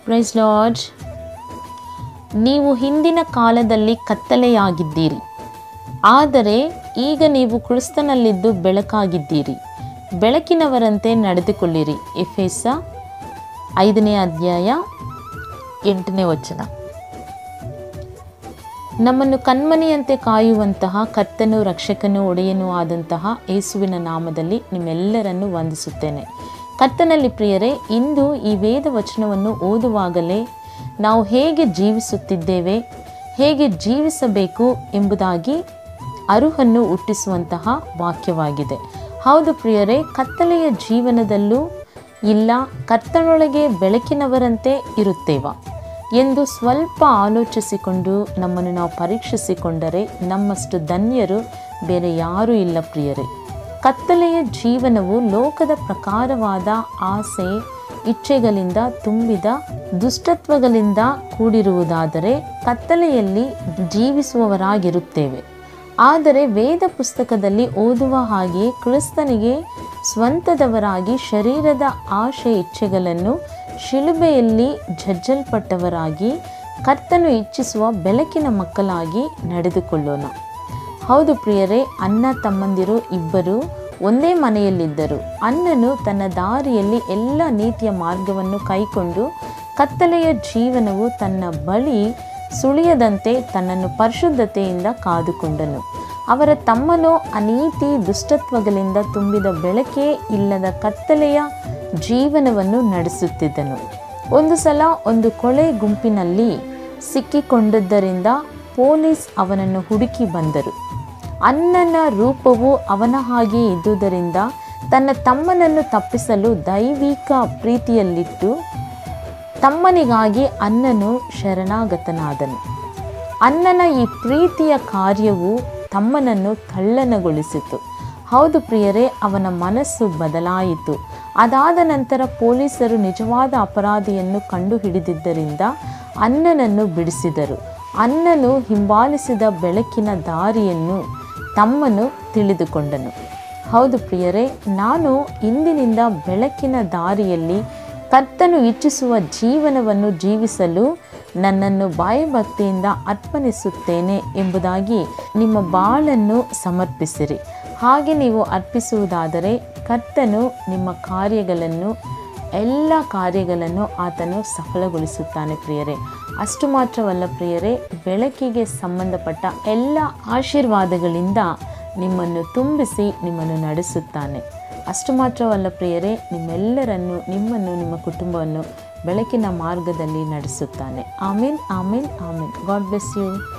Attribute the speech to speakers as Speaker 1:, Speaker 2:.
Speaker 1: price lord ನೀವು ಹಿಂದಿನ ಕಾಲದಲ್ಲಿ ಕತ್ತಲೆಯಾಗಿದ್ದೀರಿ ಆದರೆ ಈಗ ನೀವು ಕ್ರಿಸ್ತನಲ್ಲಿದ್ದು ಬೆಳಕಾಗಿದ್ದೀರಿ ಬೆಳಕಿನವರಂತೆ ನಡೆದುಕೊಳ್ಳಿರಿ ಎಫೆಸ ಐದನೇ ಅಧ್ಯಾಯ ಎಂಟನೇ ವಚನ ನಮ್ಮನ್ನು ಕಣ್ಮನೆಯಂತೆ ಕಾಯುವಂತಹ ಕರ್ತನು ರಕ್ಷಕನು ಒಡೆಯನೂ ಆದಂತಹ ಯೇಸುವಿನ ನಾಮದಲ್ಲಿ ನಿಮ್ಮೆಲ್ಲರನ್ನು ವಂದಿಸುತ್ತೇನೆ ಕರ್ತನಲ್ಲಿ ಪ್ರಿಯರೇ ಇಂದು ಈ ವೇದ ವಚನವನ್ನು ಓದುವಾಗಲೇ ನಾವು ಹೇಗೆ ಜೀವಿಸುತ್ತಿದ್ದೇವೆ ಹೇಗೆ ಜೀವಿಸಬೇಕು ಎಂಬುದಾಗಿ ಅರುಹನ್ನು ಹುಟ್ಟಿಸುವಂತಹ ವಾಕ್ಯವಾಗಿದೆ ಹೌದು ಪ್ರಿಯರೇ ಕತ್ತಲೆಯ ಜೀವನದಲ್ಲೂ ಇಲ್ಲ ಕರ್ತನೊಳಗೆ ಬೆಳಕಿನವರಂತೆ ಇರುತ್ತೇವ ಎಂದು ಸ್ವಲ್ಪ ಆಲೋಚಿಸಿಕೊಂಡು ನಮ್ಮನ್ನು ನಾವು ಪರೀಕ್ಷಿಸಿಕೊಂಡರೆ ನಮ್ಮಷ್ಟು ಧನ್ಯರು ಬೇರೆ ಯಾರೂ ಇಲ್ಲ ಪ್ರಿಯರೇ ಕತ್ತಲೆಯ ಜೀವನವು ಲೋಕದ ಪ್ರಕಾರವಾದ ಆಸೆ ಇಚ್ಛೆಗಳಿಂದ ತುಂಬಿದ ದುಷ್ಟತ್ವಗಳಿಂದ ಕೂಡಿರುವುದಾದರೆ ಕತ್ತಲೆಯಲ್ಲಿ ಜೀವಿಸುವವರಾಗಿರುತ್ತೇವೆ ಆದರೆ ವೇದ ಪುಸ್ತಕದಲ್ಲಿ ಓದುವ ಹಾಗೆ ಕ್ರಿಸ್ತನಿಗೆ ಸ್ವಂತದವರಾಗಿ ಶರೀರದ ಆಶೆ ಇಚ್ಛೆಗಳನ್ನು ಶಿಲುಬೆಯಲ್ಲಿ ಜಜ್ಜಲ್ಪಟ್ಟವರಾಗಿ ಕರ್ತನು ಇಚ್ಛಿಸುವ ಬೆಳಕಿನ ಮಕ್ಕಳಾಗಿ ನಡೆದುಕೊಳ್ಳೋಣ ಹೌದು ಪ್ರಿಯರೇ ಅಣ್ಣ ತಮ್ಮಂದಿರು ಇಬ್ಬರು ಒಂದೇ ಮನೆಯಲ್ಲಿದ್ದರು ಅಣ್ಣನು ತನ್ನ ದಾರಿಯಲ್ಲಿ ಎಲ್ಲ ನೀತಿಯ ಮಾರ್ಗವನ್ನು ಕೈಕೊಂಡು ಕತ್ತಲೆಯ ಜೀವನವು ತನ್ನ ಬಳಿ ಸುಳಿಯದಂತೆ ತನ್ನನ್ನು ಪರಿಶುದ್ಧತೆಯಿಂದ ಕಾದುಕೊಂಡನು ಅವರ ತಮ್ಮನೋ ಅನೀತಿ ದುಷ್ಟತ್ವಗಳಿಂದ ತುಂಬಿದ ಬೆಳಕೇ ಇಲ್ಲದ ಕತ್ತಲೆಯ ಜೀವನವನ್ನು ನಡೆಸುತ್ತಿದ್ದನು ಒಂದು ಸಲ ಒಂದು ಕೊಳೆ ಗುಂಪಿನಲ್ಲಿ ಸಿಕ್ಕಿಕೊಂಡದ್ದರಿಂದ ಪೊಲೀಸ್ ಅವನನ್ನು ಹುಡುಕಿ ಬಂದರು ಅನ್ನನ ರೂಪವು ಅವನ ಹಾಗೆ ಇದ್ದುದರಿಂದ ತನ್ನ ತಮ್ಮನನ್ನು ತಪ್ಪಿಸಲು ದೈವಿಕ ಪ್ರೀತಿಯಲ್ಲಿಟ್ಟು ತಮ್ಮನಿಗಾಗಿ ಅನ್ನನು ಶರಣಾಗತನಾದನು ಅನ್ನನ ಈ ಪ್ರೀತಿಯ ಕಾರ್ಯವು ತಮ್ಮನನ್ನು ತಳ್ಳನಗೊಳಿಸಿತು ಹೌದು ಪ್ರಿಯರೇ ಅವನ ಮನಸ್ಸು ಬದಲಾಯಿತು ಅದಾದ ನಂತರ ಪೊಲೀಸರು ನಿಜವಾದ ಅಪರಾಧಿಯನ್ನು ಕಂಡುಹಿಡಿದಿದ್ದರಿಂದ ಅನ್ನನನ್ನು ಬಿಡಿಸಿದರು ಅನ್ನನು ಹಿಂಬಾಲಿಸಿದ ಬೆಳಕಿನ ದಾರಿಯನ್ನು ತಮ್ಮನು ತಿಳಿದುಕೊಂಡನು ಹೌದು ಪ್ರಿಯರೇ ನಾನು ಇಂದಿನಿಂದ ಬೆಳಕಿನ ದಾರಿಯಲ್ಲಿ ಕರ್ತನು ಇಚ್ಛಿಸುವ ಜೀವನವನ್ನು ಜೀವಿಸಲು ನನ್ನನ್ನು ಭಯಭಕ್ತಿಯಿಂದ ಅರ್ಪಣಿಸುತ್ತೇನೆ ಎಂಬುದಾಗಿ ನಿಮ್ಮ ಬಾಳನ್ನು ಸಮರ್ಪಿಸಿರಿ ಹಾಗೆ ನೀವು ಅರ್ಪಿಸುವುದಾದರೆ ಕರ್ತನು ನಿಮ್ಮ ಕಾರ್ಯಗಳನ್ನು ಎಲ್ಲ ಕಾರ್ಯಗಳನ್ನು ಆತನು ಸಫಲಗೊಳಿಸುತ್ತಾನೆ ಪ್ರಿಯರೇ ಅಷ್ಟು ಮಾತ್ರವಲ್ಲ ಪ್ರಿಯರೇ ಬೆಳಕಿಗೆ ಸಂಬಂಧಪಟ್ಟ ಎಲ್ಲ ಆಶೀರ್ವಾದಗಳಿಂದ ನಿಮ್ಮನ್ನು ತುಂಬಿಸಿ ನಿಮ್ಮನ್ನು ನಡೆಸುತ್ತಾನೆ ಅಷ್ಟು ಮಾತ್ರವಲ್ಲ ಪ್ರಿಯರೇ ನಿಮ್ಮೆಲ್ಲರನ್ನು ನಿಮ್ಮನ್ನು ನಿಮ್ಮ ಕುಟುಂಬವನ್ನು ಬೆಳಕಿನ ಮಾರ್ಗದಲ್ಲಿ ನಡೆಸುತ್ತಾನೆ amen amen amen God bless you